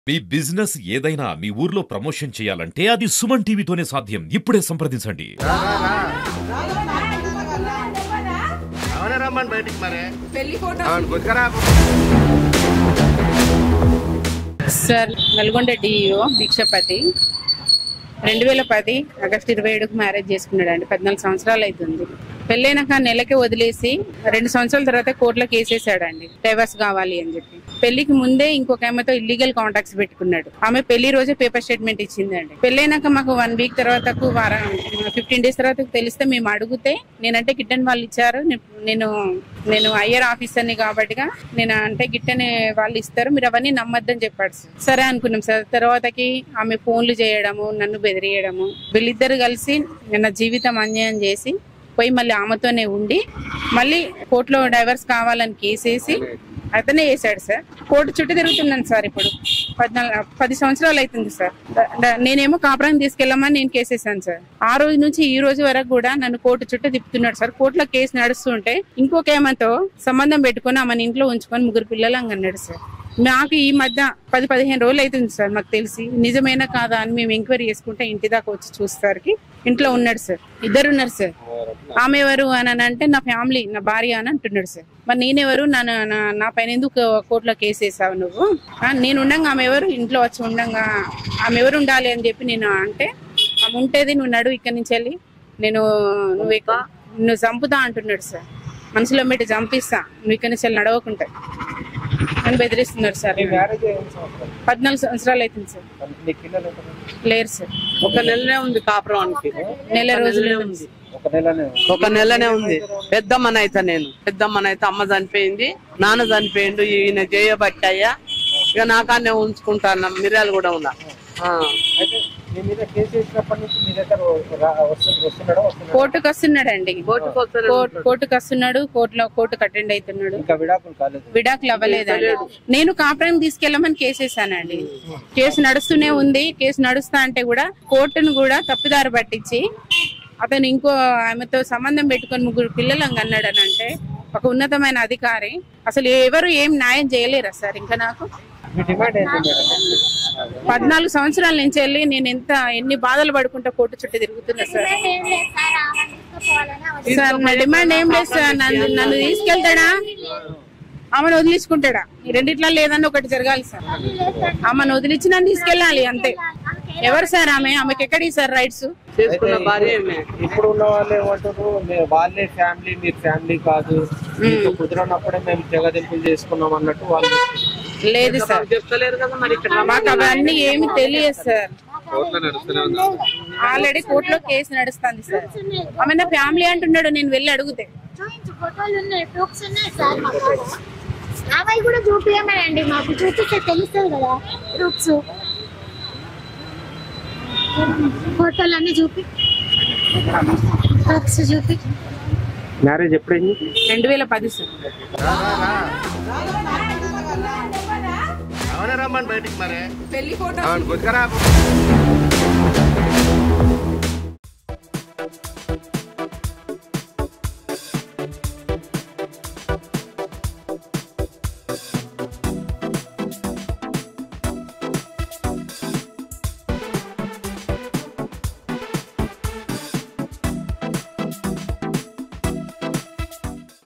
మీ business ఏదైనా మీ ఊర్లో promotion చేయాలంటే అది సుమన్ టీవీతోనే సాధ్యం ఇప్పుడే సంప్రదించండి అవునే రమ్మని బయటికి మరి పెళ్లి ఫోటో అవును కొద్దిగా సార్ నల్గొండ డిఇఓ భిక్షపతి రెండు వేల పది ఆగస్టు ఇరవై ఏడుకు మ్యారేజ్ చేసుకున్నాడు అండి పద్నాలుగు సంవత్సరాలు అవుతుంది పెళ్ళైనాక నెలకే వదిలేసి రెండు సంవత్సరాల తర్వాత కోర్టులో కేసేసాడండి డైవర్స్ కావాలి అని చెప్పి పెళ్లికి ముందే ఇంకొక ఆమెతో ఇల్లీగల్ కాంటాక్ట్స్ పెట్టుకున్నాడు ఆమె పెళ్లి రోజే పేపర్ స్టేట్మెంట్ ఇచ్చిందండి పెళ్ళైనాక మాకు వన్ వీక్ తర్వాత వారం ఫిఫ్టీన్ డేస్ తర్వాత తెలిస్తే మేము అడిగితే నేనంటే గిట్టని వాళ్ళు ఇచ్చారు నే- నేను నేను ఐఆర్ ఆఫీసర్ని కాబట్టిగా నేను అంటే గిట్టని వాళ్ళు ఇస్తారు మీరు అవన్నీ నమ్మద్దని చెప్పాడు సార్ సరే అనుకున్నాం సార్ తర్వాతకి ఆమె ఫోన్లు చేయడము నన్ను బెదిరియడము వీళ్ళిద్దరు కలిసి నా జీవితం అన్యాయం చేసి పోయి మళ్ళీ ఆమెతోనే ఉండి మళ్ళీ కోర్టులో డైవర్స్ కావాలని కేసేసి అతనే వేసాడు సార్ కోర్టు చుట్టూ తిరుగుతున్నాను సార్ ఇప్పుడు పద్నాలుగు పది సంవత్సరాలు అవుతుంది సార్ ద- ద- నేనేమో కాపురానికి తీసుకెళ్ళమని నేను కేసేసాను సార్ ఆ రోజు నుంచి ఈ రోజు వరకు కూడా నన్ను కోర్టు చుట్టూ తిప్పుతున్నాడు సార్ కోర్టులో కేసు నడుస్తుంటే ఇంకొక ఏమంతో సంబంధం పెట్టుకొని ఆమెను ఇంట్లో ఉంచుకొని ముగ్గురు పిల్లలు అన్నాడు సార్ మాకు ఈ మధ్య పది పదిహేను రోజులు అవుతుంది సార్ మాకు తెలిసి నిజమేనా కాదా అని మేము ఎంక్వైరీ చేసుకుంటే ఇంటి దాకా వచ్చి చూసేసరికి ఇంట్లో ఉన్నాడు సార్ ఇద్దరు ఉన్నారు సార్ ఆమె ఎవరు అని అని అంటే నా ఫ్యామిలీ నా భార్య అని అంటున్నాడు సార్ మరి నేనెవరు నా నా- నా పైన ఎందుకు కోర్టులో కేసు వేసావు నువ్వు ఆ, నేను ఉండంగా ఆమె ఎవరు ఇంట్లో వచ్చి ఉండంగా ఆమె ఎవరు ఉండాలి అని చెప్పి నేను అంటే ఆమె ఉంటేది నువ్వు నడు ఇక్కడి నుంచి వెళ్ళి నేను నువ్వు ఇక నువ్వు చంపుతా అంటున్నాడు సార్ మనసులో పెట్టి చంపిస్తా నువ్వు ఇక్కడి నుంచి వెళ్ళి నడవకుంటా అని బెదిరిస్తున్నారు సార్ మ్యారేజ్ అయిన సంవత్సరం పద్నాలుగు సంవత్సరాలు అవుతుంది సార్ మీ పిల్లలు ఎంతమంది? లేరు సార్ ఒక నెలనే ఉంది కాపురానికి నెల రోజులే ఉంది ఒక నెలనే ఒక నెలనే ఉంది పెద్దమ్మనైతే నేను పెద్దమ్మనైతే అమ్మ చనిపోయింది నాన్న చనిపోయిండు ఈయన చేయబట్టాయా ఇక నాకాన్నే ఉంచుకుంటాను మిర్యాలు కూడా ఉన్నా ఆ. అయితే మీ మీద కేసు వేసినప్పటి నుంచి మీ దగ్గర రా- వస్తు- వస్తున్నాడా వస్తున్నాడా కోర్టుకు వస్తున్నాడండి కోర్టుకు వస్తూనే కోర్టు కోర్టుకు వస్తున్నాడు కోర్టులో కోర్టుకు అటెండ్ అవుతున్నాడు ఇంకా విడాకులు కాలేదు విడాకులు అవ్వలేదండి నేను కాపురం తీసుకెళ్ళమని కేసేసానండి కేసు నడుస్తూనే ఉంది కేసు నడుస్తా అంటే కూడా కోర్టును కూడా తప్పుదారి పట్టించి అతను ఇంకో ఆమెతో సంబంధం పెట్టుకొని ముగ్గురు పిల్లలు అన్నాడు అని అంటే ఒక ఉన్నతమైన అధికారి అసలు ఎవరు ఏం న్యాయం చేయలేరా సార్ ఇంకా నాకు మీ డిమాండ్ ఏంటి మేడం పద్నాలుగు సంవత్సరాల నుంచి వెళ్ళి నేను ఎంత ఎన్ని బాధలు పడుకుంటా కోర్టు చుట్టూ తిరుగుతున్నా సార్ ఏం లేదు సార్ ఆమెను తీసుకుపోవాలని ఆమె సార్ నా డిమాండ్ ఏం లేదు సార్ నన్ను నన్ను తీసుకెళ్తాడా ఆమెను వదిలించుకుంటాడా ఈ రెండిట్లో లేదని ఒకటి జరగాలి సార్ ఆమెను వదిలించి నన్ను తీసుకెళ్ళాలి అంతే ఎవరు సార్ ఆమె ఆమెకి ఎక్కడి సార్ రైట్స్ చేసుకున్న భార్య ఈమె. ఇప్పుడు ఉన్న వాళ్ళు ఏమంటారు "మే- వాళ్ళే ఫ్యామిలీ మీరు ఫ్యామిలీ కాదు మీతో కుదరనప్పుడే మేము జగదింపులు చేసుకున్నాం అన్నట్టు వాళ్ళు లేదు సార్ చెప్తలేరు కదా మరి ఇక్కడ మాకు అవన్నీ ఏమి తెలియదు సార్ ఆల్రెడీ కోర్టులో కేసు నడుస్తుంది సార్ ఆమె నా ఫ్యామిలీ అంటున్నాడు నేను వెళ్ళి అడిగితే చూపించు ఫోటోలు ఉన్నాయి ప్రూఫ్స్ ఉన్నాయి సార్ మా కాడ అవి కూడా చూపించమనండి మాకు చూపిస్తే తెలుస్తుంది కదా ప్రూఫ్స్ ఫోటోలు అన్ని చూపి ప్రూఫ్స్ చూపి మ్యారేజ్ ఎప్పుడైంది రెండు వేల పది సార్ అవునే రమ్మని బయటికి మరి పెళ్లి ఫోటో అవును కొద్దిగా